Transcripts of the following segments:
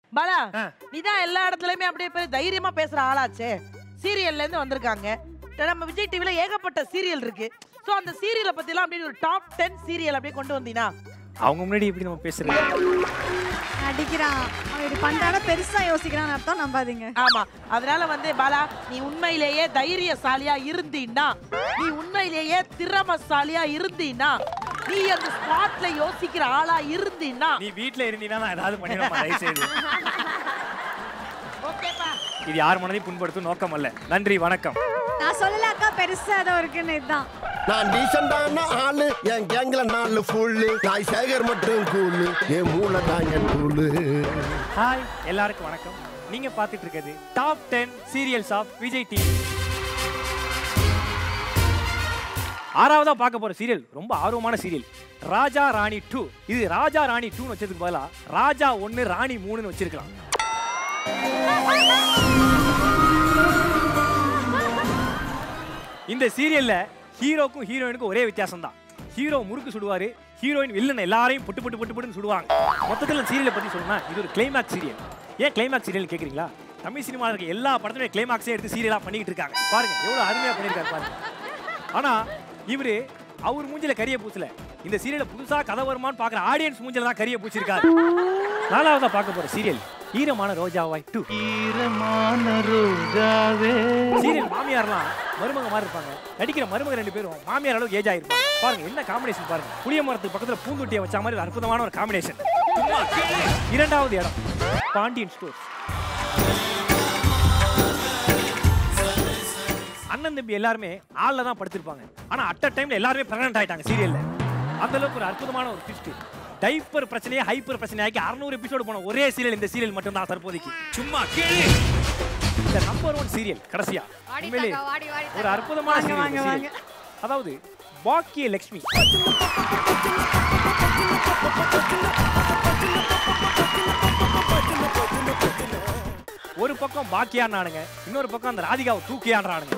பாலா ஆ. நீதான் எல்லா இடத்துலயுமே அப்படியே பெரிய தைரியமா பேசுற ஆளாச்சே சீரியல்ல இருந்து வந்திருக்காங்க நம்ம விஜய் டிவில ஏகப்பட்ட சீரியல் இருக்கு சோ அந்த சீரியலை பத்தி எல்லாம் அப்படியே ஒரு டாப் டென் சீரியல் அப்படியே கொண்டு வந்தீங்கன்னா அவங்க முன்னாடி எப்படி நம்ம பேசுறது அடிக்கிறான் அவன் இப்படி பண்றான பெருசா யோசிக்கிறான்னு அர்த்தம் நம்பாதீங்க ஆமா அதனால வந்து பாலா நீ உண்மையிலேயே தைரியசாலியா இருந்தீன்னா நீ உண்மையிலேயே திறமசாலியா இருந்தீன்னா நீ அந்த ஸ்பாட்ல யோசிக்கிற ஆளா இருந்தீன்னா நீ வீட்ல இருந்தீங்கன்னா நான் ஏதாவது பண்ணிடுமா தயவு செய்து ஓகேப்பா இது யார் மனதையும் புண்படுத்தும் நோக்கம் அல்ல நன்றி வணக்கம் நான் சொல்லல அக்கா பெருசா ஏதோ இருக்குன்னு இதுதான் நான் டீசெண்டான ஆளு என் கேங்ல நாலு ஃபுல்லு நாய் சேகர் மட்டும் கூலு என் மூளை தான் என் கூலு ஹாய் எல்லாருக்கும் வணக்கம் நீங்க பார்த்துட்டு இருக்கிறது top ten serials of Vijay TV ஆறாவதா பார்க்க போற சீரியல் ரொம்ப ஆர்வமான சீரியல் ராஜா ராணி டூ இது ராஜா ராணி டூன்னு வச்சதுக்கு பதிலா ராஜா ஒன்னு ராணி மூணுன்னு வச்சிருக்கலாம் இந்த சீரியல்ல ஹீரோக்கும் ஹீரோயினுக்கும் ஒரே வித்தியாசம் தான் ஹீரோ முறுக்கு சுடுவாரு ஹீரோயின் வில்லன் எல்லாரையும் புட்டு புட்டு புட்டு புட்டுன்னு சுடுவாங்க மொத்தத்தில் சீரியலை பத்தி சொல்லணும்னா இது ஒரு கிளைமேக்ஸ் சீரியல் ஏன் கிளைமேக்ஸ் சீரியல் கேக்குறீங்களா தமிழ் சினிமாவில் இருக்க எல்லா படத்துலையும் கிளைமேக்ஸே எடுத்து சீரியலா பண்ணிக்கிட்டு இருக்காங்க பாருங்க எவ்வளவு அருமையா பண்ணியிருக்காரு பாருங்க ஆனா இவரு அவர் மூஞ்சில கரிய பூசல இந்த சீரியல புதுசா கதை வருமான்னு பாக்குற ஆடியன்ஸ் மூஞ்சில தான் கரிய பூச்சிருக்காரு நாலாவதா பார்க்க போற சீரியல் ஈரமான ரோஜாவாய் டூ சீரியல் மாமியார்லாம் மருமக மாதிரி இருப்பாங்க நடிக்கிற மருமக ரெண்டு பேரும் மாமியார் அளவுக்கு ஏஜ் ஆயிருப்பாங்க பாருங்க என்ன காம்பினேஷன் பாருங்க புளிய மரத்துக்கு பக்கத்துல பூந்தொட்டியை வச்ச மாதிரி ஒரு அற்புதமான ஒரு காம்பினேஷன் இரண்டாவது இடம் பாண்டியன் ஸ்டோர்ஸ் அண்ணன் தம்பி எல்லாருமே ஆள்ல தான் படுத்திருப்பாங்க ஆனா அட் அ டைம்ல எல்லாருமே பிரெக்னன்ட் ஆயிட்டாங்க சீரியல்ல அந்த அளவுக்கு ஒரு அற்புதமான ஒரு ட்விஸ்ட் டைப்பர் பிரச்சனையை ஹைப்பர் பிரச்சனையாக்கி அறுநூறு எபிசோடு போன ஒரே சீரியல் இந்த சீரியல் மட்டும் தான் தற்போதைக்கு சும்மா கேளு இந்த நம்பர் ஒன் சீரியல் கடைசியா உண்மையிலே ஒரு அற்புதமான வாங்க, serial வாங்க, இந்த வாங்க. serial. அதாவது பாக்கிய லட்சுமி ஒரு பக்கம் பாக்கியானானுங்க இன்னொரு பக்கம் அந்த ராதிகாவை தூக்கியாடுறானுங்க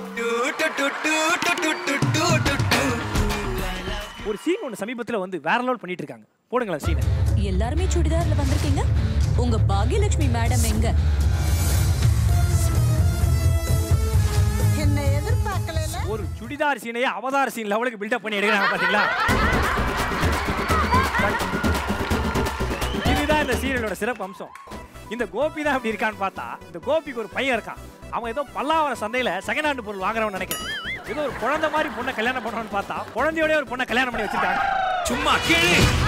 ஒரு சீன் ஒன்று சமீபத்தில் வந்து வேற லெவல் பண்ணிட்டு இருக்காங்க போடுங்களேன் சீனை எல்லாருமே சுடிதார்ல வந்திருக்கீங்க உங்க பாக்யலட்சுமி மேடம் எங்க என்ன எதிர்பார்க்கல ஒரு சுடிதார் சீனையே அவதார் சீன் லெவலுக்கு பில்டப் பண்ணி எடுக்கிறாங்க பாத்தீங்களா இதுதான் இந்த சீரியலோட சிறப்பு அம்சம் இந்த கோபி தான் அப்படி இருக்கான்னு பார்த்தா இந்த கோபிக்கு ஒரு பையன் இருக்கான் அவன் ஏதோ பல்லாவர சந்தையில செகண்ட் ஹேண்ட் பொருள் வாங்குறவன் நினைக்கிறேன் ஏதோ ஒரு குழந்தை மாதிரி பொண்ணை கல்யாணம் பண்றவன்னு பார்த்தா குழந்தையோட ஒரு பொண்ணை கல்யாணம் பண்ணி வச்சிருக்காங்க சும்மா கேளு